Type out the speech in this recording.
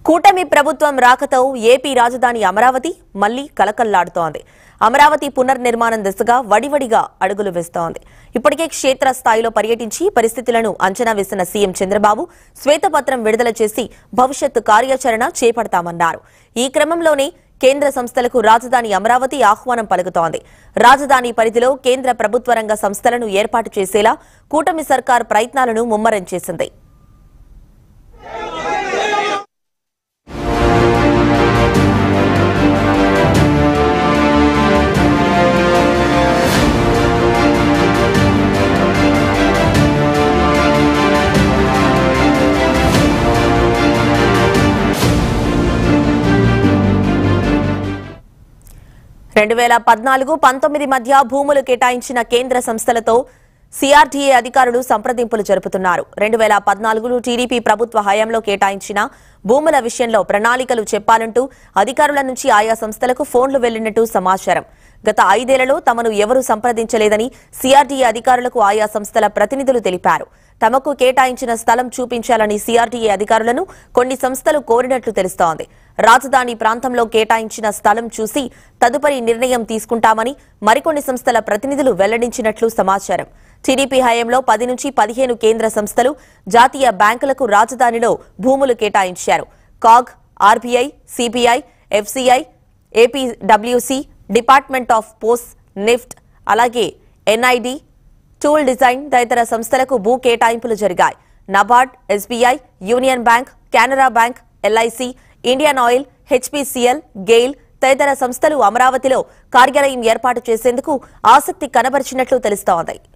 కూటమి ప్రభుత్వం రాకతో ఏపీ రాజధాని అమరావతి మళ్లీ కలకల్లాడుతోంది అమరావతి పునర్నిర్మాణం దిశగా వడివడిగా అడుగులు వేస్తోంది ఇప్పటికే క్షేత్రస్థాయిలో పర్యటించి పరిస్థితులను అంచనా వేసిన సీఎం చంద్రబాబు శ్వేతపత్రం విడుదల చేసి భవిష్యత్తు కార్యాచరణ చేపడతామన్నారు ఈ క్రమంలోనే కేంద్ర సంస్థలకు రాజధాని అమరావతి ఆహ్వానం పలుకుతోంది రాజధాని పరిధిలో కేంద్ర ప్రభుత్వ రంగ సంస్థలను ఏర్పాటు చేసేలా కూటమి సర్కార్ ప్రయత్నాలను ముమ్మరం చేసింది రెండు వేల పద్నాలుగు పంతొమ్మిది మధ్య భూములు కేటాయించిన కేంద్ర సంస్థలతో సిఆర్డీఏ అధికారులు సంప్రదింపులు జరుపుతున్నారు రెండు వేల పద్నాలుగులో టీడీపీ ప్రభుత్వ హయాంలో కేటాయించిన భూముల విషయంలో ప్రణాళికలు చెప్పాలంటూ అధికారుల నుంచి ఆయా సంస్థలకు ఫోన్లు వెళ్లినట్టు సమాచారం గత ఐదేళ్లలో తమను ఎవరూ సంప్రదించలేదని సిఆర్డీఏ అధికారులకు ఆయా సంస్థల ప్రతినిధులు తెలిపారు తమకు కేటాయించిన స్థలం చూపించాలని సిఆర్డీఏ అధికారులను కొన్ని సంస్థలు కోరినట్లు తెలుస్తోంది రాజధాని ప్రాంతంలో కేటాయించిన స్థలం చూసి తదుపరి నిర్ణయం తీసుకుంటామని మరికొన్ని సంస్థల ప్రతినిధులు వెల్లడించినట్లు సమాచారం టీడీపీ హయాంలో పది నుంచి పదిహేను కేంద్ర సంస్థలు జాతీయ బ్యాంకులకు రాజధానిలో భూములు కేటాయించారు CAG RBI CBI FCI APWC Department of Post NIFT అలాగే ఎన్ఐడి టూల్ డిజైన్ తదితర సంస్థలకు భూ కేటాయింపులు జరిగాయి NABARD SBI Union Bank Canara Bank LIC Indian Oil HPCL GAIL తదితర సంస్థలు అమరావతిలో కార్యాలయం ఏర్పాటు చేసేందుకు ఆసక్తి కనబరిచినట్లు తెలుస్తోంది